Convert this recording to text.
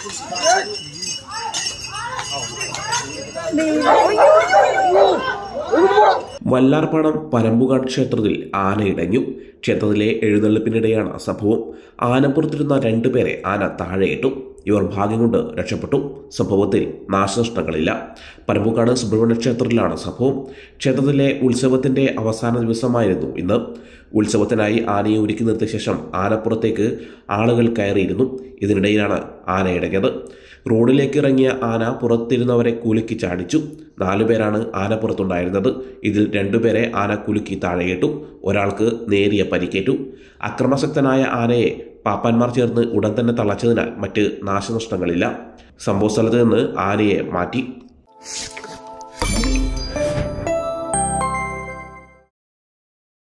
വല്ലാർപാടം പരമ്പുകാട് ക്ഷേത്രത്തിൽ ആന ഇടഞ്ഞു ക്ഷേത്രത്തിലെ എഴുന്നള്ളിപ്പിനിടെയാണ് സംഭവം ആനപ്പുറത്തിരുന്ന രണ്ടുപേരെ ആന താഴെയിട്ടു ഇവർ ഭാഗ്യം കൊണ്ട് രക്ഷപ്പെട്ടു സംഭവത്തിൽ നാശനഷ്ടങ്ങളില്ല പരമ്പുകാട് സുബ്രഹ്മണ്യ ക്ഷേത്രത്തിലാണ് സംഭവം ക്ഷേത്രത്തിലെ ഉത്സവത്തിന്റെ അവസാന ദിവസമായിരുന്നു ഇന്ന് ഉത്സവത്തിനായി ആനയെ ഒരുക്കി നിർത്തിയ ശേഷം ആനപ്പുറത്തേക്ക് ആളുകൾ കയറിയിരുന്നു ഇതിനിടയിലാണ് ആന ഇടഞ്ഞത് റോഡിലേക്ക് ഇറങ്ങിയ ആന പുറത്തിരുന്നവരെ കുലുക്കി ചാടിച്ചു നാലുപേരാണ് ആനപ്പുറത്തുണ്ടായിരുന്നത് ഇതിൽ രണ്ടുപേരെ ആന കുലുക്കി താഴെയിട്ടു ഒരാൾക്ക് നേരിയ പരിക്കേറ്റു അക്രമാസക്തനായ ആനയെ പാപ്പാന്മാർ ചേർന്ന് ഉടൻ തന്നെ തളച്ചതിനാൽ മറ്റ് നാശനഷ്ടങ്ങളില്ല സംഭവസ്ഥലത്ത് നിന്ന് ആനയെ മാറ്റി